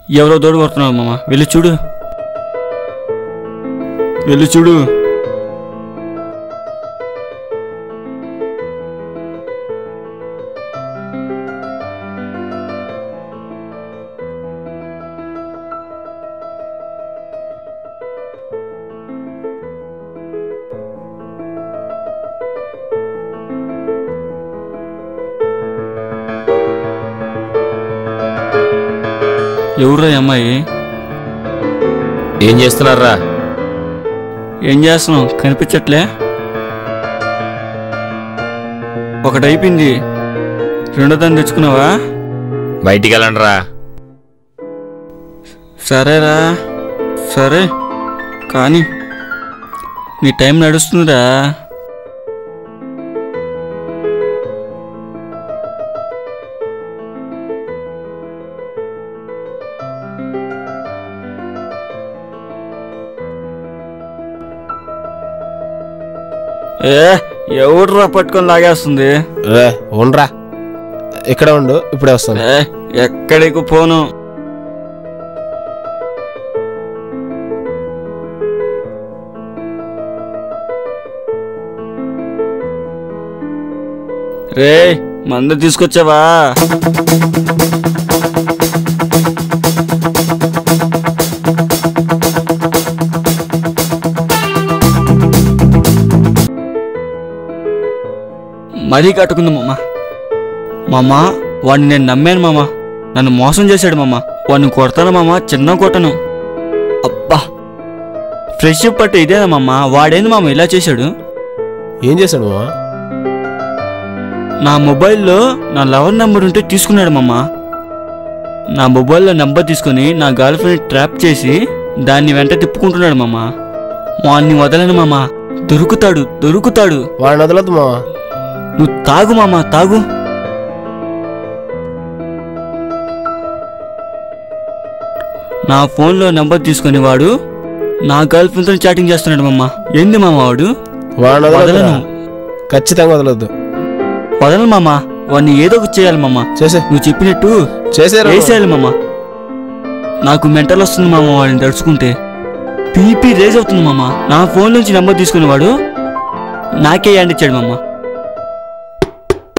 ఎవరో దోడు కొడుతున్నారు మామ వెళ్ళి చూడు వెళ్ళి చూడు ఎవరు అమ్మాయి ఏం చేస్తున్నారా ఏం చేస్తున్నావు కనిపించట్లే ఒకటి అయిపోయింది రెండో దాన్ని తెచ్చుకున్నావా బయటికి వెళ్ళండిరా సరేరా సరే కానీ నీ టైం నడుస్తుందిరా ఏ ఎవడురా పట్టుకొని లాగేస్తుంది రే ఉండరా ఇక్కడ ఉండు ఇప్పుడే వస్తాను ఏ ఎక్కడికి పోను రే మందు తీసుకొచ్చావా మరీ కట్టుకుంది మామ మామ వాడిని నేను నమ్మాను మామ నన్ను మోసం చేశాడు మామ వాడిని కొడతాను మామ చిన్న కొట్టను అబ్బా ఫ్రెష్ పట్టు ఇదేనా మామ వాడేంది మామ ఇలా చేశాడు ఏం చేశాడు మామ నా మొబైల్లో నా లవర్ నెంబర్ ఉంటే తీసుకున్నాడు మామ నా మొబైల్లో నెంబర్ తీసుకొని నా గర్ల్ ఫ్రెండ్ ట్రాప్ చేసి దాన్ని వెంట తిప్పుకుంటున్నాడు మామ వాడిని వదలను మామ దొరుకుతాడు దొరుకుతాడు వాడిని వదలదు మామ నువ్వు తాగు మామ తాగు నా ఫోన్లో నెంబర్ తీసుకుని వాడు నా గర్ల్ ఫ్రెండ్తో చాటింగ్ చేస్తున్నాడు మామ ఏంది మామ వాడు వాడిని వదలదు వదలను ఖచ్చితంగా వదలొద్దు వదలను మామ వాడిని ఏదో ఒకటి చేయాలి మామ చేసే నువ్వు చెప్పినట్టు చేసేరా వేసేయాలి మామ నాకు మెంటల్ వస్తుంది మామ వాడిని తడుచుకుంటే పీపీ రేజ్ అవుతుంది మామ నా ఫోన్ నుంచి నెంబర్ తీసుకునేవాడు నాకే యాండ్ ఇచ్చాడు మామ